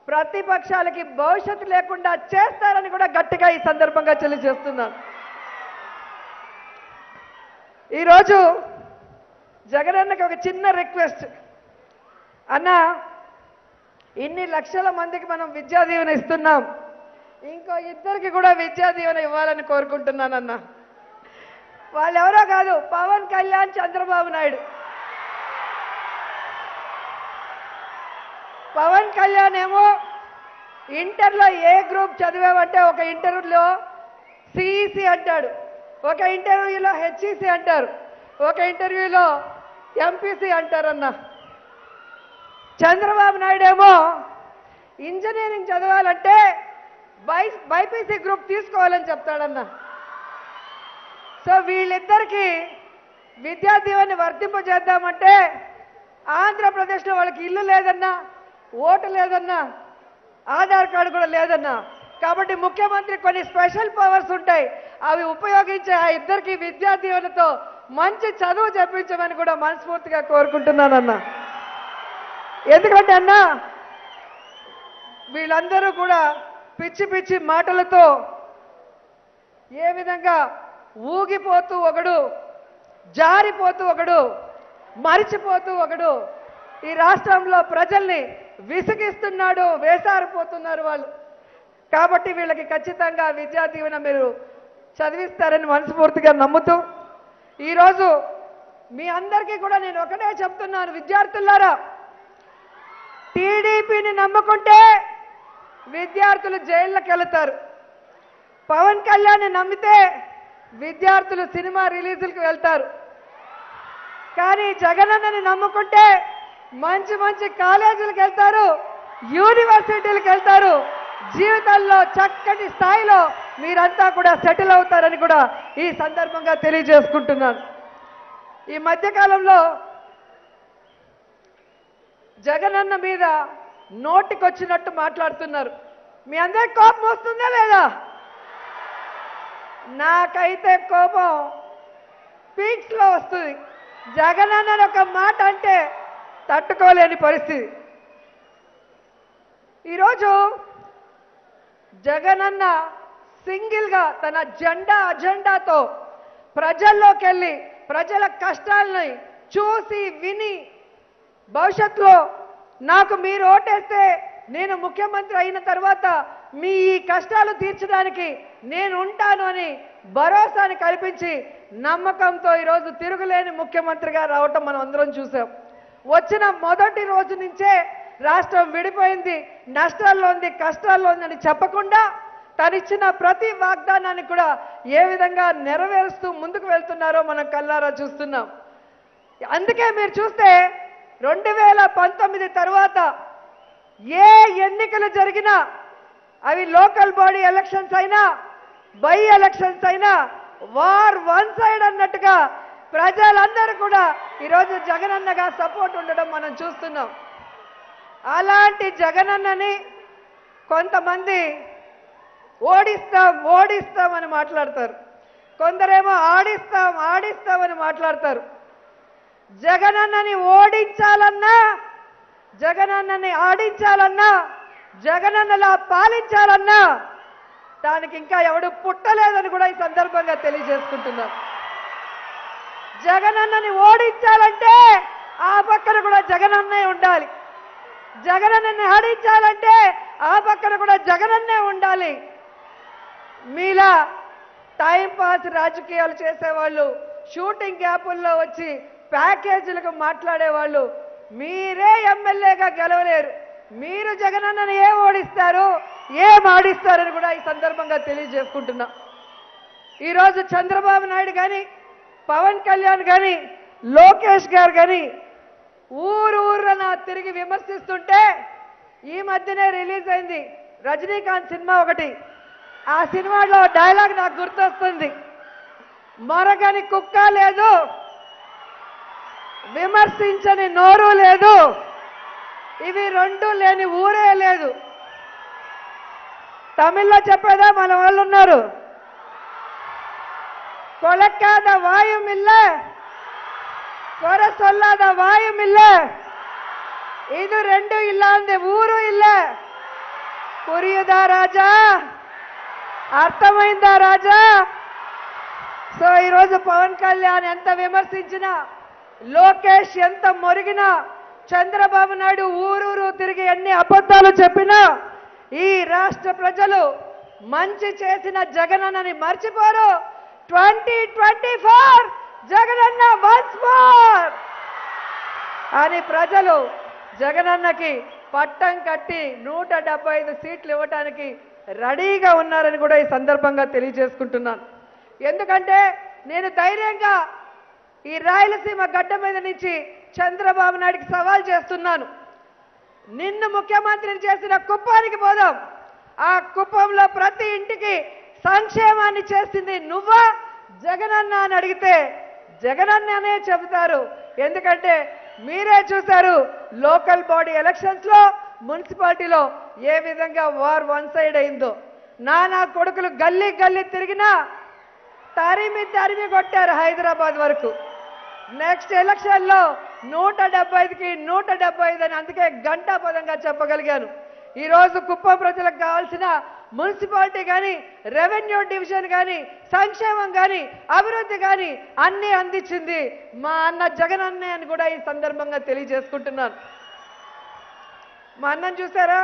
ప్రతిపక్షాలకి భవిష్యత్తు లేకుండా చేస్తారని కూడా గట్టిగా ఈ సందర్భంగా తెలియజేస్తున్నాను ఈరోజు జగనన్నకి ఒక చిన్న రిక్వెస్ట్ అన్న ఇన్ని లక్షల మందికి మనం విద్యా దీవెన ఇస్తున్నాం ఇంకో ఇద్దరికి కూడా విద్యా దీవెన ఇవ్వాలని కోరుకుంటున్నానన్న వాళ్ళు ఎవరో కాదు పవన్ కళ్యాణ్ చంద్రబాబు నాయుడు పవన్ కళ్యాణ్ ఏమో ఇంటర్లో ఏ గ్రూప్ చదివామంటే ఒక ఇంటర్వ్యూలో సిఈసి అంటాడు ఒక ఇంటర్వ్యూలో హెచ్ఈసి అంటారు ఒక ఇంటర్వ్యూలో ఎంపీసీ అంటారన్న చంద్రబాబు నాయుడు ఏమో ఇంజనీరింగ్ చదవాలంటే బై బైపీసీ గ్రూప్ తీసుకోవాలని చెప్తాడన్న సో వీళ్ళిద్దరికి విద్యా దీవెని వర్తింపజేద్దామంటే ఆంధ్రప్రదేశ్లో వాళ్ళకి ఇల్లు లేదన్నా ఓటు లేదన్నా ఆధార్ కార్డు కూడా లేదన్నా కాబట్టి ముఖ్యమంత్రి కొన్ని స్పెషల్ పవర్స్ ఉంటాయి అవి ఉపయోగించి ఆ ఇద్దరికి విద్యా దీవెనతో మంచి చదువు చెప్పించమని కూడా మనస్ఫూర్తిగా కోరుకుంటున్నానన్నా ఎందుకంటే అన్నా వీళ్ళందరూ కూడా పిచ్చి పిచ్చి మాటలతో ఏ విధంగా ఊగిపోతూ ఒకడు జారిపోతూ ఒకడు మరిచిపోతూ ఒకడు ఈ రాష్ట్రంలో ప్రజల్ని విసిగిస్తున్నాడు వేసారిపోతున్నారు వాళ్ళు కాబట్టి వీళ్ళకి ఖచ్చితంగా విద్యా దీవెన మీరు చదివిస్తారని మనస్ఫూర్తిగా నమ్ముతూ ఈరోజు మీ అందరికీ కూడా నేను ఒకటే చెప్తున్నాను విద్యార్థులారా టీడీపీని నమ్ముకుంటే విద్యార్థులు జైళ్ళకి వెళతారు పవన్ కళ్యాణ్ నమ్మితే విద్యార్థులు సినిమా రిలీజులకు వెళ్తారు కానీ జగనన్నని నమ్ముకుంటే మంచి మంచి కాలేజీలకు వెళ్తారు యూనివర్సిటీలకు వెళ్తారు జీవితంలో చక్కటి స్థాయిలో మీరంతా కూడా సెటిల్ అవుతారని కూడా ఈ సందర్భంగా తెలియజేసుకుంటున్నాను ఈ మధ్యకాలంలో జగనన్న మీద నోటికొచ్చినట్టు మాట్లాడుతున్నారు మీ అందరికి కోపం వస్తుందా లేదా నాకైతే కోపం పీక్స్ లో వస్తుంది జగనన్న ఒక మాట అంటే తట్టుకోలేని పరిస్థితి ఈరోజు జగనన్న సింగిల్ గా తన జెండా అజెండాతో ప్రజల్లోకి వెళ్ళి ప్రజల కష్టాలని చూసి విని భవిష్యత్తులో నాకు మీరు ఓటేస్తే నేను ముఖ్యమంత్రి అయిన తర్వాత మీ ఈ కష్టాలు తీర్చడానికి నేను ఉంటాను అని భరోసాని కల్పించి నమ్మకంతో ఈరోజు తిరుగులేని ముఖ్యమంత్రిగా రావటం మనం అందరం చూసాం వచ్చిన మొదటి రోజు నుంచే రాష్ట్రం విడిపోయింది నష్టాల్లో ఉంది కష్టాల్లో ఉందని చెప్పకుండా తనిచ్చిన ప్రతి వాగ్దానాన్ని కూడా ఏ విధంగా నెరవేరుస్తూ ముందుకు వెళ్తున్నారో మనం కల్లారా చూస్తున్నాం అందుకే మీరు చూస్తే రెండు వేల పంతొమ్మిది తర్వాత ఏ ఎన్నికలు జరిగినా అవి లోకల్ బాడీ ఎలక్షన్స్ అయినా బై ఎలక్షన్స్ అయినా వార్ వన్ సైడ్ అన్నట్టుగా ప్రజలందరూ కూడా ఈరోజు జగనన్నగా సపోర్ట్ ఉండడం మనం చూస్తున్నాం అలాంటి జగనన్నని కొంతమంది ఓడిస్తాం ఓడిస్తామని మాట్లాడతారు కొందరేమో ఆడిస్తాం ఆడిస్తామని మాట్లాడతారు జగనన్నని ఓడించాలన్నా జగనన్నని ఆడించాలన్నా జగనన్నలా పాలించాలన్నా దానికి ఇంకా ఎవడు పుట్టలేదని కూడా ఈ సందర్భంగా తెలియజేసుకుంటున్నాం జగనన్నని ఓడించాలంటే ఆ పక్కన కూడా జగనన్నే ఉండాలి జగనన్నని ఆడించాలంటే ఆ పక్కన కూడా జగనన్నే ఉండాలి మీలా టైం పాస్ రాజకీయాలు చేసేవాళ్ళు షూటింగ్ గ్యాపుల్లో వచ్చి ప్యాకేజీలకు మాట్లాడేవాళ్ళు మీరే ఎమ్మెల్యేగా గెలవలేరు మీరు జగనన్నని ఏం ఓడిస్తారు ఏం ఆడిస్తారని కూడా ఈ సందర్భంగా తెలియజేసుకుంటున్నా ఈరోజు చంద్రబాబు నాయుడు కానీ పవన్ కళ్యాణ్ కానీ లోకేష్ గారు కానీ ఊరు ఊర్రన తిరిగి విమర్శిస్తుంటే ఈ మధ్యనే రిలీజ్ అయింది రజనీకాంత్ సినిమా ఒకటి ఆ సినిమాలో డైలాగ్ నాకు గుర్తొస్తుంది మొరగని కుక్క లేదు విమర్శించని నోరు లేదు ఇవి రెండు లేని ఊరే లేదు తమిళ్లో చెప్పేదా మన వాళ్ళు ఉన్నారు ಕೊಳಕಾದ ವಾಯುಮಿಲ್ಲ ಕೊರ ಸೊಲ್ಲಾದ ವಾಯುಮಿಲ್ಲ ಇದು రెండు ಇಲ್ಲ ಅಂದೆ ಊರು ಇಲ್ಲ పురియుదా రాజా అర్థమైందా రాజా సో ఈరోజు పవన్ కళ్యాణ్ ఎంత విమర్శించినా లోకేష్ ఎంత మొరిగినా చంద్రబాబు నాయుడు ఊరూరు తిరిగి ఎన్ని అబద్ధాలు చెప్పినా ఈ రాష్ట్ర ప్రజలు మంచి చేసిన జగనన్నని మర్చిపోరు twenty twenty four Jagananna once more అని ప్రజలు జగనన్నకి పట్టం కట్టి నూట డెబ్బై ఐదు సీట్లు ఇవ్వటానికి రెడీగా ఉన్నారని కూడా ఈ సందర్భంగా తెలియజేసుకుంటున్నాను ఎందుకంటే నేను ధైర్యంగా ఈ రాయలసీమ గడ్డ మీద నుంచి చంద్రబాబు నాయుడికి సవాల్ చేస్తున్నాను నిన్ను ముఖ్యమంత్రిని చేసిన కుప్పానికి పోదాం ఆ కుప్పంలో ప్రతి ఇంటికి సంక్షేమాన్ని చేసింది నువ్వా జగనన్న అని అడిగితే జగనన్న అనే చెబుతారు ఎందుకంటే మీరే చూశారు లోకల్ బాడీ ఎలక్షన్స్ లో మున్సిపాలిటీలో ఏ విధంగా వార్ వన్ సైడ్ అయిందో నానా కొడుకులు గల్లీ గల్లీ తిరిగినా తరిమి తరిమి కొట్టారు హైదరాబాద్ వరకు నెక్స్ట్ ఎలక్షన్ లో నూట డెబ్బై ఐదుకి నూట డెబ్బై ఐదు అని అందుకే గంటాపదంగా చెప్పగలిగాను ఈ రోజు కుప్పం ప్రజలకు కావాల్సిన మున్సిపాలిటీ కానీ రెవెన్యూ డివిజన్ కానీ సంక్షేమం కానీ అభివృద్ధి కానీ అన్నీ అందించింది మా అన్న జగన్ అన్నే అని కూడా ఈ సందర్భంగా తెలియజేసుకుంటున్నాను మా అన్నం చూసారా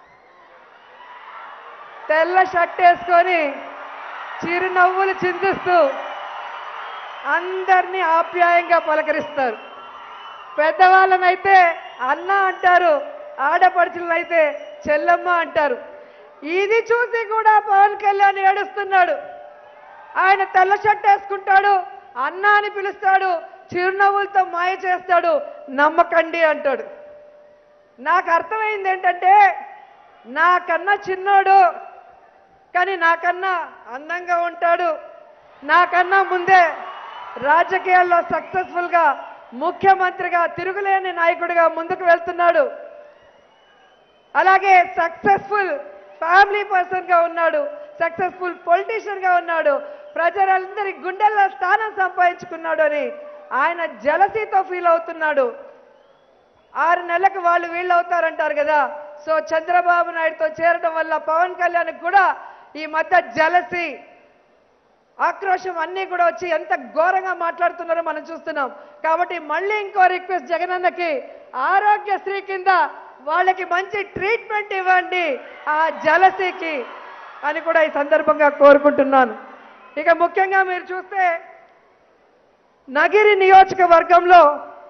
తెల్ల షర్ట్ వేసుకొని చిరునవ్వులు చిందిస్తూ అందరినీ ఆప్యాయంగా పలకరిస్తారు పెద్దవాళ్ళనైతే అన్న అంటారు ఆడపడుచులనైతే చెల్లమ్మ అంటారు ఇది చూసి కూడా పవన్ కళ్యాణ్ ఏడుస్తున్నాడు ఆయన తెల్ల షర్ట్ వేసుకుంటాడు అన్న అని పిలుస్తాడు చిరునవ్వులతో మాయ చేస్తాడు నమ్మకండి అంటాడు నాకు అర్థమైంది ఏంటంటే నాకన్నా చిన్నోడు కానీ నాకన్నా అందంగా ఉంటాడు నాకన్నా ముందే రాజకీయాల్లో సక్సెస్ఫుల్ గా ముఖ్యమంత్రిగా తిరుగులేని నాయకుడిగా ముందుకు వెళ్తున్నాడు అలాగే సక్సెస్ఫుల్ ఫ్యామిలీ పర్సన్ గా ఉన్నాడు సక్సెస్ఫుల్ పొలిటీషియన్ గా ఉన్నాడు ప్రజలందరి గుండెల్లో స్థానం సంపాదించుకున్నాడు అని ఆయన జలసీతో ఫీల్ అవుతున్నాడు ఆరు నెలలకు వాళ్ళు వీళ్ళు అవుతారంటారు కదా సో చంద్రబాబు నాయుడుతో చేరడం వల్ల పవన్ కళ్యాణ్ కూడా ఈ మధ్య జలసి ఆక్రోశం అన్నీ కూడా వచ్చి ఎంత ఘోరంగా మాట్లాడుతున్నారో మనం చూస్తున్నాం కాబట్టి మళ్ళీ ఇంకో రిక్వెస్ట్ జగనన్నకి ఆరోగ్యశ్రీ కింద వాళ్ళకి మంచి ట్రీట్మెంట్ ఇవ్వండి ఆ జలసికి అని కూడా ఈ సందర్భంగా కోరుకుంటున్నాను ఇక ముఖ్యంగా మీరు చూస్తే నగిరి నియోజకవర్గంలో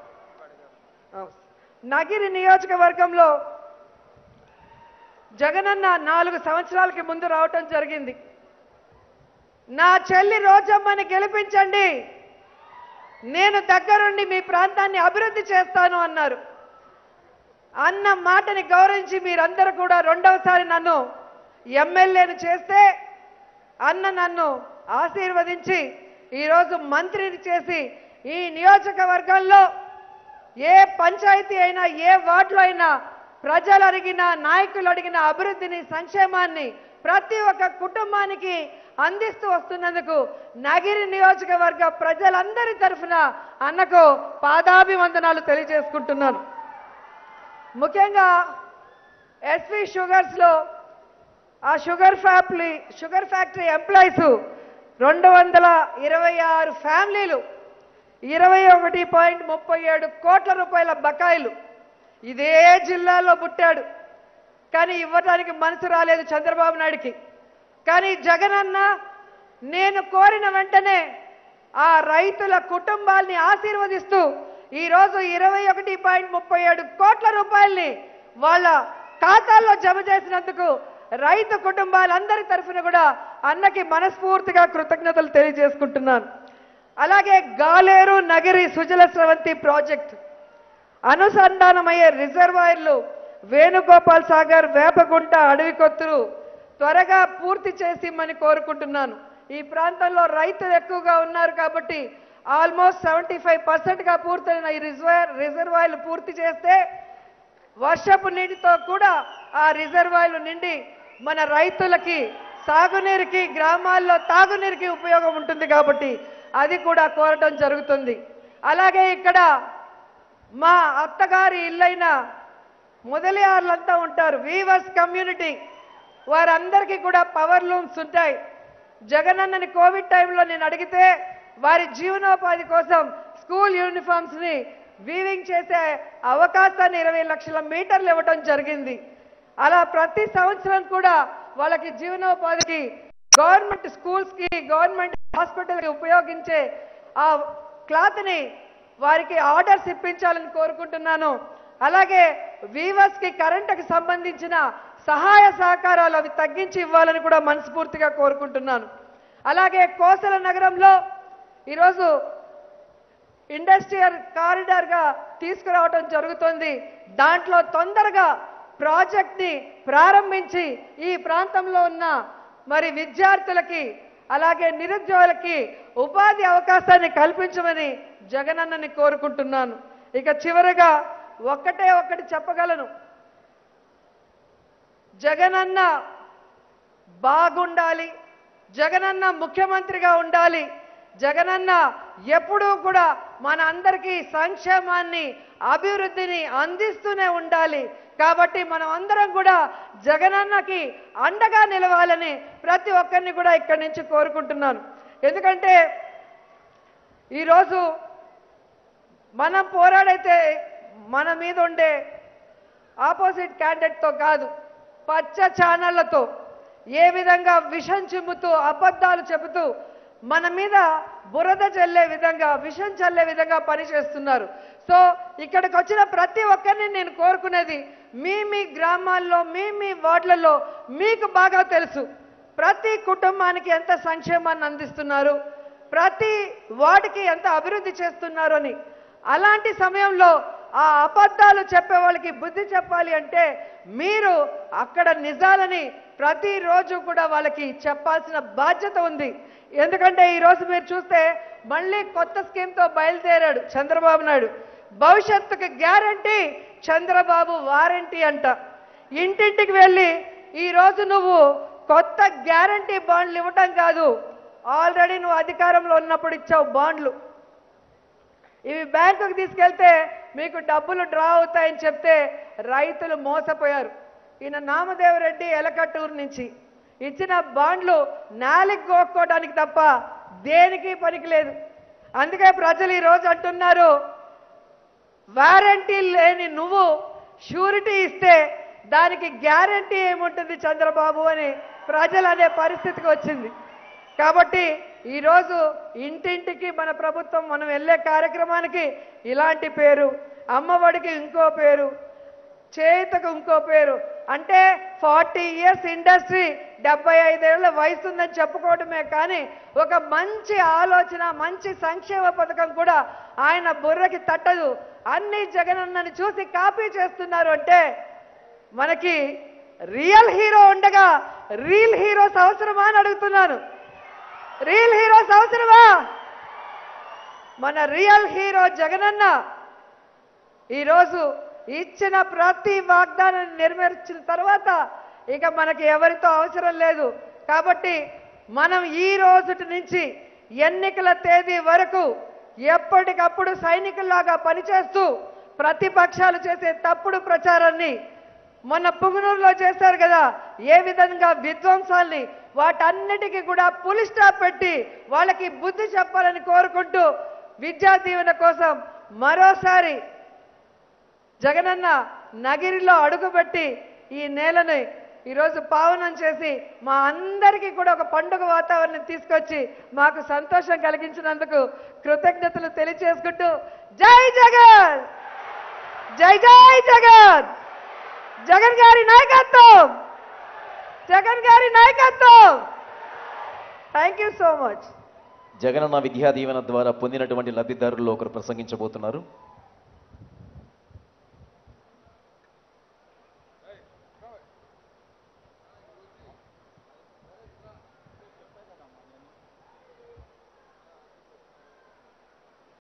నగిరి నియోజకవర్గంలో జగనన్న నాలుగు సంవత్సరాలకి ముందు రావటం జరిగింది నా చెల్లి రోజమ్మని గెలిపించండి నేను దగ్గరుండి మీ ప్రాంతాన్ని అభివృద్ధి చేస్తాను అన్నారు అన్న మాటని గౌరవించి మీరందరూ కూడా రెండవసారి నన్ను ఎమ్మెల్యేను చేస్తే అన్న నన్ను ఆశీర్వదించి ఈరోజు మంత్రిని చేసి ఈ నియోజకవర్గంలో ఏ పంచాయతీ అయినా ఏ వార్డులో అయినా ప్రజలు అడిగిన నాయకులు అడిగిన అభివృద్ధిని సంక్షేమాన్ని ప్రతి ఒక్క కుటుంబానికి అందిస్తూ వస్తున్నందుకు నగిరి నియోజకవర్గ ప్రజలందరి తరఫున అన్నకు పాదాభివందనాలు తెలియజేసుకుంటున్నాను ముఖ్యంగా ఎస్వి షుగర్స్ లో ఆ sugar factory sugar factory employees రెండు వందల ఇరవై ఆరు ఫ్యామిలీలు ఇరవై ఒకటి పాయింట్ ముప్పై ఏడు కోట్ల రూపాయల బకాయిలు ఇదే జిల్లాలో పుట్టాడు కానీ ఇవ్వడానికి మనసు రాలేదు చంద్రబాబు నాయుడికి కానీ జగనన్న నేను కోరిన వెంటనే ఆ రైతుల కుటుంబాల్ని ఆశీర్వదిస్తూ ఈరోజు ఇరవై ఒకటి పాయింట్ ముప్పై ఏడు కోట్ల రూపాయల్ని వాళ్ళ ఖాతాల్లో జమ చేసినందుకు రైతు కుటుంబాలందరి తరఫున కూడా అన్నకి మనస్ఫూర్తిగా కృతజ్ఞతలు తెలియజేసుకుంటున్నాను అలాగే గాలేరు నగిరి సుజల స్రవంతి ప్రాజెక్ట్ అనుసంధానమయ్యే రిజర్వాయర్లు వేణుగోపాల్ సాగర్ వేపగుంట అడవికొత్తులు త్వరగా పూర్తి చేసిమ్మని కోరుకుంటున్నాను ఈ ప్రాంతంలో రైతులు ఎక్కువగా ఉన్నారు కాబట్టి ఆల్మోస్ట్ సెవెంటీ ఫైవ్ పర్సెంట్గా పూర్తయిన ఈ రిజర్వాయర్ రిజర్వాయర్లు పూర్తి చేస్తే వర్షపు నీటితో కూడా ఆ రిజర్వాయర్లు నిండి మన రైతులకి సాగునీరుకి గ్రామాల్లో తాగునీరుకి ఉపయోగం ఉంటుంది కాబట్టి అది కూడా కోరటం జరుగుతుంది అలాగే ఇక్కడ మా అత్తగారి ఇల్లైన మొదలియార్లంతా ఉంటారు వీవర్స్ కమ్యూనిటీ వారందరికీ కూడా పవర్ లూమ్స్ ఉంటాయి జగనన్నని కోవిడ్ టైంలో నేను అడిగితే వారి జీవనోపాధి కోసం స్కూల్ యూనిఫామ్స్ ని వీవింగ్ చేసే అవకాశాన్ని ఇరవై లక్షల మీటర్లు ఇవ్వటం జరిగింది అలా ప్రతి సంవత్సరం కూడా వాళ్ళకి జీవనోపాధికి గవర్నమెంట్ స్కూల్స్ కి గవర్నమెంట్ హాస్పిటల్ కి ఉపయోగించే ఆ క్లాత్ ని వారికి ఆర్డర్స్ ఇప్పించాలని కోరుకుంటున్నాను అలాగే వీవర్స్ కి కరెంటుకి సంబంధించిన సహాయ సహకారాలు అవి తగ్గించి ఇవ్వాలని కూడా మనస్ఫూర్తిగా కోరుకుంటున్నాను అలాగే కోసల నగరంలో ఈరోజు ఇండస్ట్రియల్ కారిడార్ గా తీసుకురావడం జరుగుతుంది దాంట్లో తొందరగా ప్రాజెక్ట్ ని ప్రారంభించి ఈ ప్రాంతంలో ఉన్న మరి విద్యార్థులకి అలాగే నిరుద్యోగులకి ఉపాధి అవకాశాన్ని కల్పించమని జగనన్నని కోరుకుంటున్నాను ఇక చివరగా ఒక్కటే ఒక్కటి చెప్పగలను జగనన్న బాగుండాలి జగనన్న ముఖ్యమంత్రిగా ఉండాలి జగనన్న ఎప్పుడూ కూడా మన అందరికీ సంక్షేమాన్ని అభివృద్ధిని అందిస్తూనే ఉండాలి కాబట్టి మనం అందరం కూడా జగనన్నకి అండగా నిలవాలని ప్రతి ఒక్కరిని కూడా ఇక్కడి నుంచి కోరుకుంటున్నాను ఎందుకంటే ఈరోజు మనం పోరాడైతే మన మీద ఉండే ఆపోజిట్ క్యాండిడేట్తో కాదు పచ్చ ఛానళ్లతో ఏ విధంగా విషం చిమ్ముతూ అబద్ధాలు చెబుతూ మన మీద బురద చల్లే విధంగా విషం చల్లే విధంగా పనిచేస్తున్నారు సో ఇక్కడికి వచ్చిన ప్రతి ఒక్కరిని నేను కోరుకునేది మీ మీ గ్రామాల్లో మీ మీ వార్డులలో మీకు బాగా తెలుసు ప్రతి కుటుంబానికి ఎంత సంక్షేమాన్ని అందిస్తున్నారు ప్రతి వార్డుకి ఎంత అభివృద్ధి చేస్తున్నారు అని అలాంటి సమయంలో ఆ అబద్ధాలు చెప్పే వాళ్ళకి బుద్ధి చెప్పాలి అంటే మీరు అక్కడ నిజాలని ప్రతిరోజు కూడా వాళ్ళకి చెప్పాల్సిన బాధ్యత ఉంది ఎందుకంటే ఈరోజు మీరు చూస్తే మళ్ళీ కొత్త స్కీమ్తో బయలుదేరాడు చంద్రబాబు నాయుడు భవిష్యత్తుకి గ్యారంటీ చంద్రబాబు వారంటీ అంట ఇంటింటికి వెళ్ళి ఈరోజు నువ్వు కొత్త గ్యారంటీ బాండ్లు ఇవ్వటం కాదు ఆల్రెడీ నువ్వు అధికారంలో ఉన్నప్పుడు ఇచ్చావు బాండ్లు ఇవి బ్యాంకుకి తీసుకెళ్తే మీకు డబ్బులు డ్రా అవుతాయని చెప్తే రైతులు మోసపోయారు ఈయన నామదేవరెడ్డి ఎలకట్టూరు నుంచి ఇచ్చిన బాండ్లు నాలికి గోక్కోవడానికి తప్ప దేనికి పనికి లేదు అందుకే ప్రజలు ఈ రోజు అంటున్నారు వారంటీ లేని నువ్వు షూరిటీ ఇస్తే దానికి గ్యారంటీ ఏముంటుంది చంద్రబాబు అని ప్రజలు అనే పరిస్థితికి వచ్చింది కాబట్టి ఈరోజు ఇంటింటికి మన ప్రభుత్వం మనం వెళ్ళే కార్యక్రమానికి ఇలాంటి పేరు అమ్మఒడికి ఇంకో పేరు చేతకు ఇంకో పేరు అంటే ఫార్టీ ఇయర్స్ ఇండస్ట్రీ డెబ్బై ఐదేళ్ల వయసు ఉందని చెప్పుకోవడమే కానీ ఒక మంచి ఆలోచన మంచి సంక్షేమ పథకం కూడా ఆయన బుర్రకి తట్టదు అన్ని జగనన్నని చూసి కాపీ చేస్తున్నారు అంటే మనకి రియల్ హీరో ఉండగా రియల్ హీరోస్ అవసరమా అని అడుగుతున్నాను రియల్ హీరోస్ అవసరమా మన రియల్ హీరో జగనన్న ఈరోజు ఇచ్చిన ప్రతి వాగ్దానాన్ని నెరవేర్చిన తర్వాత ఇక మనకి ఎవరితో అవసరం లేదు కాబట్టి మనం ఈ రోజుటి నుంచి ఎన్నికల తేదీ వరకు ఎప్పటికప్పుడు సైనికుల్లాగా పనిచేస్తూ ప్రతిపక్షాలు చేసే తప్పుడు ప్రచారాన్ని మొన్న పుంగనూరులో చేశారు కదా ఏ విధంగా విధ్వంసాల్ని వాటన్నిటికీ కూడా పులి స్టాప్ పెట్టి వాళ్ళకి బుద్ధి చెప్పాలని కోరుకుంటూ విద్యా దీవెన కోసం మరోసారి జగనన్న నగిరిలో అడుగుపెట్టి ఈ నేలని ఈరోజు పావనం చేసి మా అందరికీ కూడా ఒక పండుగ వాతావరణం తీసుకొచ్చి మాకు సంతోషం కలిగించినందుకు కృతజ్ఞతలు తెలియచేసుకుంటూ జై జగన్ జై జై జగన్ జగన్ గారి నాయకత్వం జగన్ గారి నాయకత్వం thank you so much Jagananna Vidya Deevena ద్వారా పొందినటువంటి లబ్ధిదారుల్లో ఒకరు ప్రసంగించబోతున్నారు